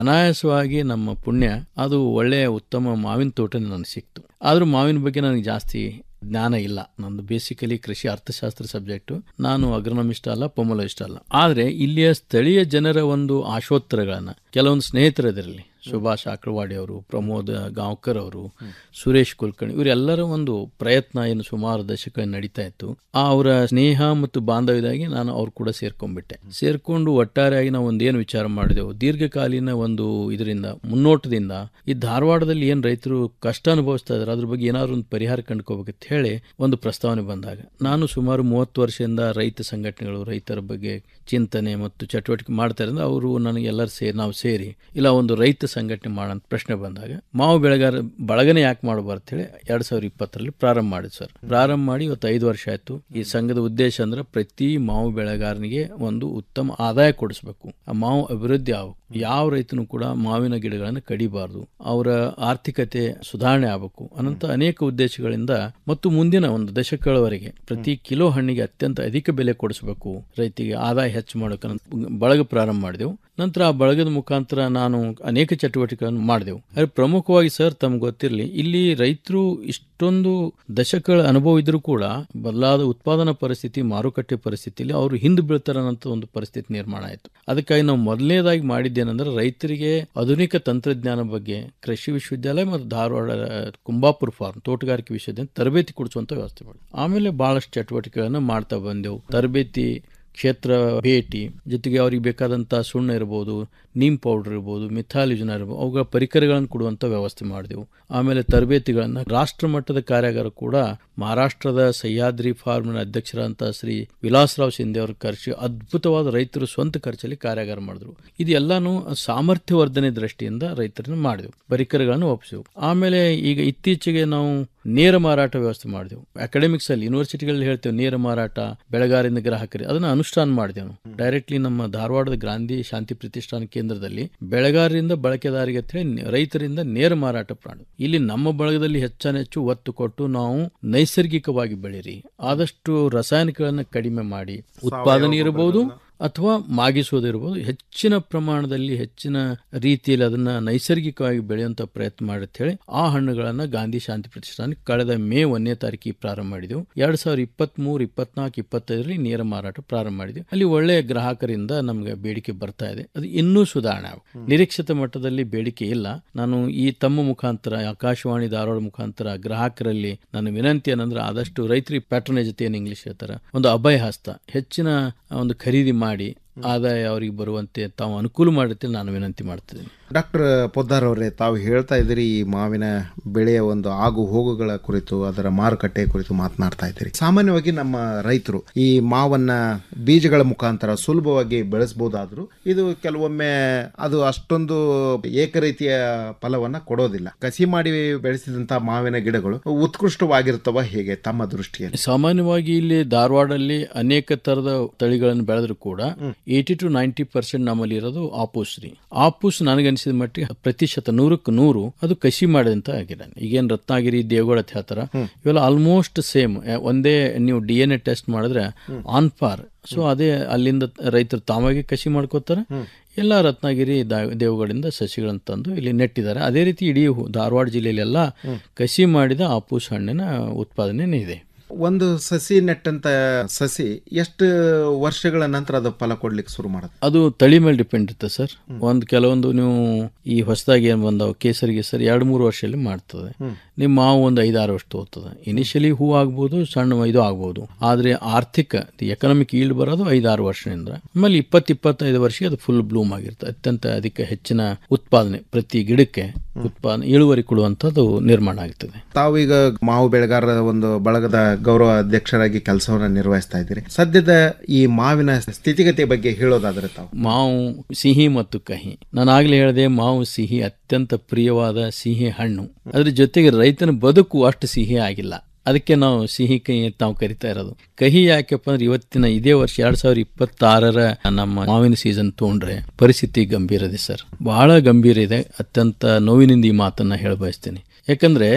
ಅನಾಯಾಸವಾಗಿ ನಮ್ಮ ಪುಣ್ಯ ಅದು ಒಳ್ಳೆಯ ಉತ್ತಮ ಮಾವಿನ ತೋಟ ನನಗೆ ಸಿಕ್ತು ಆದರೂ ಮಾವಿನ ಬಗ್ಗೆ ನನಗೆ ಜಾಸ್ತಿ ಜ್ಞಾನ ಇಲ್ಲ ನಂದು ಬೇಸಿಕಲಿ ಕೃಷಿ ಅರ್ಥಶಾಸ್ತ್ರ ಸಬ್ಜೆಕ್ಟು ನಾನು ಅಗ್ರನಮಿಸ್ಟ್ ಅಲ್ಲ ಪೊಮಲೋಯಿಸ್ಟ್ ಅಲ್ಲ ಆದರೆ ಇಲ್ಲಿಯ ಸ್ಥಳೀಯ ಜನರ ಒಂದು ಆಶೋತ್ತರಗಳನ್ನು ಕೆಲವೊಂದು ಸ್ನೇಹಿತರದಿರಲಿ ಸುಭಾಷ್ ಆಕ್ರವಾಡಿ ಅವರು ಪ್ರಮೋದ್ ಗಾಂವ್ಕರ್ ಅವರು ಸುರೇಶ್ ಕುಲಕರ್ಣಿ ಇವರೆಲ್ಲರ ಒಂದು ಪ್ರಯತ್ನ ಏನು ಸುಮಾರು ದಶಕ ನಡೀತಾ ಇತ್ತು ಆ ಅವರ ಸ್ನೇಹ ಮತ್ತು ಬಾಂಧವ್ಯದಾಗಿ ನಾನು ಅವ್ರು ಕೂಡ ಸೇರ್ಕೊಂಡ್ಬಿಟ್ಟೆ ಸೇರ್ಕೊಂಡು ಒಟ್ಟಾರೆಯಾಗಿ ನಾವು ಒಂದೇನು ವಿಚಾರ ಮಾಡಿದೆವು ದೀರ್ಘಕಾಲೀನ ಒಂದು ಇದರಿಂದ ಮುನ್ನೋಟದಿಂದ ಈ ಧಾರವಾಡದಲ್ಲಿ ಏನು ರೈತರು ಕಷ್ಟ ಅನುಭವಿಸ್ತಾ ಇದ್ದಾರೆ ಅದ್ರ ಬಗ್ಗೆ ಏನಾದ್ರು ಒಂದು ಪರಿಹಾರ ಕಂಡುಕೋಬೇಕಂತ ಹೇಳಿ ಒಂದು ಪ್ರಸ್ತಾವನೆ ಬಂದಾಗ ನಾನು ಸುಮಾರು ಮೂವತ್ತು ವರ್ಷದಿಂದ ರೈತ ಸಂಘಟನೆಗಳು ರೈತರ ಬಗ್ಗೆ ಚಿಂತನೆ ಮತ್ತು ಚಟುವಟಿಕೆ ಮಾಡ್ತಾ ಇರೋದು ಅವರು ನನಗೆ ಎಲ್ಲರೂ ಸೇರಿ ನಾವು ಸೇರಿ ಇಲ್ಲ ಒಂದು ರೈತ ಸಂಘಟನೆ ಮಾಡೋಂಥ ಪ್ರಶ್ನೆ ಬಂದಾಗ ಮಾವು ಬೆಳೆಗಾರ ಬಳಗನೆ ಯಾಕೆ ಮಾಡಬಾರ್ದು ಹೇಳಿ ಎರಡ್ ಸಾವಿರದ ಇಪ್ಪತ್ತರಲ್ಲಿ ಪ್ರಾರಂಭ ಮಾಡಿದ್ ಸರ್ ಪ್ರಾರಂಭ ಮಾಡಿ ಇವತ್ತು ಐದು ವರ್ಷ ಆಯ್ತು ಈ ಸಂಘದ ಉದ್ದೇಶ ಅಂದ್ರೆ ಪ್ರತಿ ಮಾವು ಬೆಳೆಗಾರನಿಗೆ ಒಂದು ಉತ್ತಮ ಆದಾಯ ಕೊಡಿಸ್ಬೇಕು ಆ ಮಾವು ಅಭಿವೃದ್ಧಿ ಆಗಬೇಕು ಯಾವ ರೈತನು ಕೂಡ ಮಾವಿನ ಗಿಡಗಳನ್ನು ಕಡಿಬಾರ್ದು ಅವರ ಆರ್ಥಿಕತೆ ಸುಧಾರಣೆ ಆಗಬೇಕು ಅನಂತ ಅನೇಕ ಉದ್ದೇಶಗಳಿಂದ ಮತ್ತು ಮುಂದಿನ ಒಂದು ದಶಕಗಳವರೆಗೆ ಪ್ರತಿ ಕಿಲೋ ಹಣ್ಣಿಗೆ ಅತ್ಯಂತ ಅಧಿಕ ಬೆಲೆ ಕೊಡಿಸಬೇಕು ರೈತಿಗೆ ಆದಾಯ ಹೆಚ್ಚು ಮಾಡೋಕೆ ಬಳಗ ಪ್ರಾರಂಭ ಮಾಡಿದೆವು ನಂತರ ಆ ಬಳಗದ ಮುಖಾಂತರ ನಾನು ಅನೇಕ ಚಟುವಟಿಕೆಗಳನ್ನು ಮಾಡಿದೆವು ಆದರೆ ಪ್ರಮುಖವಾಗಿ ಸರ್ ತಮ್ಗೆ ಗೊತ್ತಿರಲಿ ಇಲ್ಲಿ ರೈತರು ಇಷ್ಟೊಂದು ದಶಕಗಳ ಅನುಭವ ಇದ್ರೂ ಕೂಡ ಬದಲಾದ ಉತ್ಪಾದನಾ ಪರಿಸ್ಥಿತಿ ಮಾರುಕಟ್ಟೆ ಪರಿಸ್ಥಿತಿಯಲ್ಲಿ ಅವರು ಹಿಂದೆ ಬೀಳ್ತಾರನ್ನಂತ ಒಂದು ಪರಿಸ್ಥಿತಿ ನಿರ್ಮಾಣ ಆಯಿತು ಅದಕ್ಕಾಗಿ ನಾವು ಮೊದಲನೇದಾಗಿ ಮಾಡಿದ್ದೇನೆಂದ್ರೆ ರೈತರಿಗೆ ಆಧುನಿಕ ತಂತ್ರಜ್ಞಾನ ಬಗ್ಗೆ ಕೃಷಿ ವಿಶ್ವವಿದ್ಯಾಲಯ ಮತ್ತು ಧಾರವಾಡ ಕುಂಬಾಪುರ ಫಾರ್ಮ್ ತೋಟಗಾರಿಕೆ ವಿಶ್ವವಿದ್ಯಾಲಯ ತರಬೇತಿ ಕೊಡಿಸುವಂತ ವ್ಯವಸ್ಥೆ ಮಾಡಿ ಆಮೇಲೆ ಬಹಳಷ್ಟು ಚಟುವಟಿಕೆಗಳನ್ನು ಮಾಡ್ತಾ ಬಂದೆವು ತರಬೇತಿ ಕ್ಷೇತ್ರ ಭೇಟಿ ಜೊತೆಗೆ ಅವ್ರಿಗೆ ಬೇಕಾದಂಥ ಸುಣ್ಣ ಇರ್ಬೋದು ನೀಮ್ ಪೌಡರ್ ಇರ್ಬೋದು ಮಿಥಾಲಿಜನ್ ಇರ್ಬೋದು ಅವುಗಳ ಪರಿಕರಗಳನ್ನು ಕೊಡುವಂಥ ವ್ಯವಸ್ಥೆ ಮಾಡಿದೆವು ಆಮೇಲೆ ತರಬೇತಿಗಳನ್ನು ರಾಷ್ಟ್ರ ಮಟ್ಟದ ಕಾರ್ಯಾಗಾರ ಕೂಡ ಮಹಾರಾಷ್ಟ್ರದ ಸಹ್ಯಾದ್ರಿ ಫಾರ್ಮ್ನ ಅಧ್ಯಕ್ಷರಾದಂಥ ಶ್ರೀ ವಿಲಾಸರಾವ್ ಶಿಂದೆ ಅವರ ಖರ್ಚು ಅದ್ಭುತವಾದ ರೈತರು ಸ್ವಂತ ಖರ್ಚಲ್ಲಿ ಕಾರ್ಯಾಗಾರ ಮಾಡಿದ್ರು ಇದೆಲ್ಲಾನು ಸಾಮರ್ಥ್ಯವರ್ಧನೆ ದೃಷ್ಟಿಯಿಂದ ರೈತರನ್ನು ಮಾಡಿದೆವು ಪರಿಕರಗಳನ್ನು ಒಪ್ಪಿಸೆವು ಆಮೇಲೆ ಈಗ ಇತ್ತೀಚೆಗೆ ನಾವು ನೇರ ಮಾರಾಟ ವ್ಯವಸ್ಥೆ ಮಾಡಿದೆವು ಅಕಾಡೆಮಿಕ್ಸ್ ಅಲ್ಲಿ ಯೂನಿವರ್ಸಿಟಿಗಳಲ್ಲಿ ಹೇಳ್ತೇವೆ ನೇರ ಮಾರಾಟ ಬೆಳೆಗಾರರಿಂದ ಗ್ರಾಹಕರಿಗೆ ಅದನ್ನ ಅನುಷ್ಠಾನ ಮಾಡಿದೆವು ನಾವು ಡೈರೆಕ್ಟ್ಲಿ ನಮ್ಮ ಧಾರವಾಡದ ಗಾಂಧಿ ಶಾಂತಿ ಪ್ರತಿಷ್ಠಾನ ಕೇಂದ್ರದಲ್ಲಿ ಬೆಳೆಗಾರರಿಂದ ಬಳಕೆದಾರಿಗೆ ಅಂತ ಹೇಳಿ ರೈತರಿಂದ ನೇರ ಮಾರಾಟ ಪ್ರಾಣ ಇಲ್ಲಿ ನಮ್ಮ ಬಳಗದಲ್ಲಿ ಹೆಚ್ಚಾನೆಚ್ಚು ಒತ್ತು ಕೊಟ್ಟು ನಾವು ನೈಸರ್ಗಿಕವಾಗಿ ಬೆಳೀರಿ ಆದಷ್ಟು ರಾಸಾಯನಿಕಗಳನ್ನು ಕಡಿಮೆ ಮಾಡಿ ಉತ್ಪಾದನೆ ಇರಬಹುದು ಅಥವಾ ಮಾಗಿಸೋದಿರ್ಬೋದು ಹೆಚ್ಚಿನ ಪ್ರಮಾಣದಲ್ಲಿ ಹೆಚ್ಚಿನ ರೀತಿಯಲ್ಲಿ ಅದನ್ನ ನೈಸರ್ಗಿಕವಾಗಿ ಬೆಳೆಯುವಂತ ಪ್ರಯತ್ನ ಮಾಡುತ್ತೆ ಹೇಳಿ ಆ ಹಣ್ಣುಗಳನ್ನ ಗಾಂಧಿ ಶಾಂತಿ ಪ್ರತಿಷ್ಠಾನ ಕಳೆದ ಮೇ ಒಂದನೇ ತಾರೀಕಿಗೆ ಪ್ರಾರಂಭ ಮಾಡಿದೆವು ಎರಡ್ ಸಾವಿರದ ಇಪ್ಪತ್ತ್ ಮೂರು ಇಪ್ಪತ್ನಾಲ್ಕು ಇಪ್ಪತ್ತೈದರಲ್ಲಿ ನೇರ ಮಾರಾಟ ಪ್ರಾರಂಭ ಮಾಡಿದೆವು ಅಲ್ಲಿ ಒಳ್ಳೆಯ ಗ್ರಾಹಕರಿಂದ ನಮಗೆ ಬೇಡಿಕೆ ಬರ್ತಾ ಇದೆ ಅದು ಇನ್ನೂ ಸುಧಾರಣೆ ಆಗುತ್ತೆ ನಿರೀಕ್ಷಿತ ಮಟ್ಟದಲ್ಲಿ ಬೇಡಿಕೆ ಇಲ್ಲ ನಾನು ಈ ತಮ್ಮ ಮುಖಾಂತರ ಆಕಾಶವಾಣಿ ಧಾರವಾಡ ಮುಖಾಂತರ ಗ್ರಾಹಕರಲ್ಲಿ ನನ್ನ ವಿನಂತಿ ಏನಂದ್ರೆ ಆದಷ್ಟು ರೈತರಿಗೆ ಪ್ಯಾಟ್ರನೇಜ್ ಏನು ಇಂಗ್ಲಿಷ್ ಹೇಳ್ತಾರ ಒಂದು ಅಭಯ ಹಸ್ತ ಹೆಚ್ಚಿನ ಒಂದು ಖರೀದಿ ಮಾಡಿ ಆದಾಯ ಅವರಿಗೆ ಬರುವಂತೆ ತಾವು ಅನುಕೂಲ ಮಾಡುತ್ತೆ ನಾನು ವಿನಂತಿ ಮಾಡ್ತಿದ್ದೀನಿ ಡಾಕ್ಟರ್ ಪೊದ್ದಾರ್ ಅವರೇ ತಾವು ಹೇಳ್ತಾ ಇದ್ದೀರಿ ಈ ಮಾವಿನ ಬೆಳೆಯ ಒಂದು ಆಗು ಹೋಗುಗಳ ಕುರಿತು ಅದರ ಮಾರುಕಟ್ಟೆ ಕುರಿತು ಮಾತನಾಡ್ತಾ ಇದ್ದೀರಿ ಸಾಮಾನ್ಯವಾಗಿ ನಮ್ಮ ರೈತರು ಈ ಮಾವನ್ನ ಬೀಜಗಳ ಮುಖಾಂತರ ಸುಲಭವಾಗಿ ಬೆಳೆಸಬಹುದಾದ್ರೂ ಇದು ಕೆಲವೊಮ್ಮೆ ಅದು ಅಷ್ಟೊಂದು ಏಕರೀತಿಯ ಫಲವನ್ನ ಕೊಡೋದಿಲ್ಲ ಕಸಿ ಮಾಡಿ ಬೆಳೆಸಿದಂತಹ ಮಾವಿನ ಗಿಡಗಳು ಉತ್ಕೃಷ್ಟವಾಗಿರ್ತವ ಹೇಗೆ ತಮ್ಮ ದೃಷ್ಟಿಯಲ್ಲಿ ಸಾಮಾನ್ಯವಾಗಿ ಇಲ್ಲಿ ಧಾರವಾಡಲ್ಲಿ ಅನೇಕ ತರದ ತಳಿಗಳನ್ನು ಬೆಳೆದ್ರು ಕೂಡ ಏಯ್ಟಿ ಟು ನೈಂಟಿ ಪರ್ಸೆಂಟ್ ನಮ್ಮಲ್ಲಿ ಇರೋದು ಆಪೂಸ್ ರೀ ಆಪೂಸ್ ನನಗನ್ಸಿದ ಮಟ್ಟಿಗೆ ಪ್ರತಿಶತ ನೂರಕ್ಕೆ ನೂರು ಅದು ಕಸಿ ಮಾಡಿದಂತ ಆಗಿದೆ ಈಗೇನ್ ರತ್ನಾಗಿರಿ ದೇವಗಡ ಅಂತ ಹೇಳ್ತಾರ ಇವೆಲ್ಲ ಆಲ್ಮೋಸ್ಟ್ ಸೇಮ್ ಒಂದೇ ನೀವು ಡಿ ಎನ್ ಎ ಟೆಸ್ಟ್ ಮಾಡಿದ್ರೆ ಆನ್ ಪಾರ್ ಸೊ ಅದೇ ಅಲ್ಲಿಂದ ರೈತರು ತಾವಾಗಿ ಕಸಿ ಮಾಡ್ಕೋತಾರೆ ಎಲ್ಲ ರತ್ನಗಿರಿ ದಾ- ದೇವಗಡಿಂದ ಸಸಿಗಳನ್ನು ತಂದು ಇಲ್ಲಿ ನೆಟ್ಟಿದ್ದಾರೆ ಅದೇ ರೀತಿ ಇಡೀ ಹು- ಧಾರವಾಡ ಜಿಲ್ಲೆಯಲ್ಲೆಲ್ಲ ಕಸಿ ಮಾಡಿದ ಆಪೂಸ್ ಹಣ್ಣಿನ ಉತ್ಪಾದನೆ ಇದೆ ಒಂದು ಸಸಿ ನೆಟ್ಟಂತ ಸಸಿ ಎಷ್ಟು ವರ್ಷಗಳ ನಂತರ ಅದು ಫಲ ಕೊಡ್ಲಿಕ್ಕೆ ಶುರು ಮಾಡುತ್ತೆ ಅದು ತಳಿ ಮೇಲೆ ಡಿಪೆಂಡ್ ಇರುತ್ತೆ ಸರ್ ಒಂದು ಕೆಲವೊಂದು ನೀವು ಈ ಹೊಸದಾಗಿ ಏನು ಬಂದಾವ ಕೇಸರಿ ಗೀಸರಿ ಎರಡು ಮೂರು ವರ್ಷದಲ್ಲಿ ಮಾಡ್ತದೆ ನಿಮ್ಮ ಮಾವು ಒಂದು ಐದಾರು ವರ್ಷ ತಗೋತದೆ ಇನಿಷಿಯಲಿ ಹೂ ಆಗ್ಬೋದು ಸಣ್ಣ ಇದು ಆಗ್ಬೋದು ಆದ್ರೆ ಆರ್ಥಿಕ ಎಕನಾಮಿಕ್ ಈಲ್ಡ್ ಬರೋದು ಐದಾರು ವರ್ಷದಿಂದ ಆಮೇಲೆ ಇಪ್ಪತ್ತು ಇಪ್ಪತ್ತೈದು ವರ್ಷಕ್ಕೆ ಅದು ಫುಲ್ ಬ್ಲೂಮ್ ಆಗಿರುತ್ತೆ ಅತ್ಯಂತ ಅದಕ್ಕೆ ಹೆಚ್ಚಿನ ಉತ್ಪಾದನೆ ಪ್ರತಿ ಗಿಡಕ್ಕೆ ಉತ್ಪಾದನೆ ಇಳುವರಿ ಕೊಡುವಂಥದ್ದು ನಿರ್ಮಾಣ ಆಗ್ತದೆ ತಾವೀಗ ಮಾವು ಬೆಳೆಗಾರರ ಒಂದು ಬಳಗದ ಗೌರವ ಅಧ್ಯಕ್ಷರಾಗಿ ಕೆಲಸವನ್ನ ನಿರ್ವಹಿಸ್ತಾ ಇದ್ದೀರಿ ಸದ್ಯದ ಈ ಮಾವಿನ ಸ್ಥಿತಿಗತಿ ಬಗ್ಗೆ ಹೇಳೋದಾದ್ರೆ ತಾವು ಮಾವು ಸಿಹಿ ಮತ್ತು ಕಹಿ ನಾನು ಆಗ್ಲೇ ಹೇಳಿದೆ ಮಾವು ಸಿಹಿ ಅತ್ಯಂತ ಪ್ರಿಯವಾದ ಸಿಹಿ ಹಣ್ಣು ಅದ್ರ ಜೊತೆಗೆ ರೈತನ ಬದುಕು ಅಷ್ಟು ಸಿಹಿ ಆಗಿಲ್ಲ ಅದಕ್ಕೆ ನಾವು ಸಿಹಿ ಕಹಿ ಅಂತ ನಾವು ಕರಿತಾ ಇರೋದು ಕಹಿ ಯಾಕೆಪ್ಪ ಅಂದ್ರೆ ಇವತ್ತಿನ ಇದೇ ವರ್ಷ ಎರಡ್ ಸಾವಿರದ ಇಪ್ಪತ್ತಾರರ ನಮ್ಮ ಮಾವಿನ ಸೀಸನ್ ತಗೊಂಡ್ರೆ ಪರಿಸ್ಥಿತಿ ಗಂಭೀರ ಇದೆ ಸರ್ ಬಹಳ ಗಂಭೀರ ಇದೆ ಅತ್ಯಂತ ನೋವಿನಿಂದ ಈ ಮಾತನ್ನ ಹೇಳ ಬಯಸ್ತೀನಿ ಯಾಕಂದ್ರೆ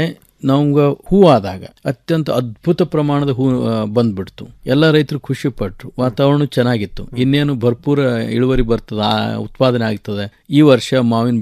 ನಮ್ಗೆ ಹೂ ಆದಾಗ ಅತ್ಯಂತ ಅದ್ಭುತ ಪ್ರಮಾಣದ ಹೂ ಆ, ಬಂದ್ಬಿಡ್ತು ಎಲ್ಲ ರೈತರು ಖುಷಿ ಪಟ್ರು ವಾತಾವರಣ ಚೆನ್ನಾಗಿತ್ತು ಇನ್ನೇನು ಭರ್ಪೂರ ಇಳುವರಿ ಬರ್ತದ ಆ, ಉತ್ಪಾದನೆ ಆಗ್ತದೆ ಈ ವರ್ಷ ಮಾವಿನ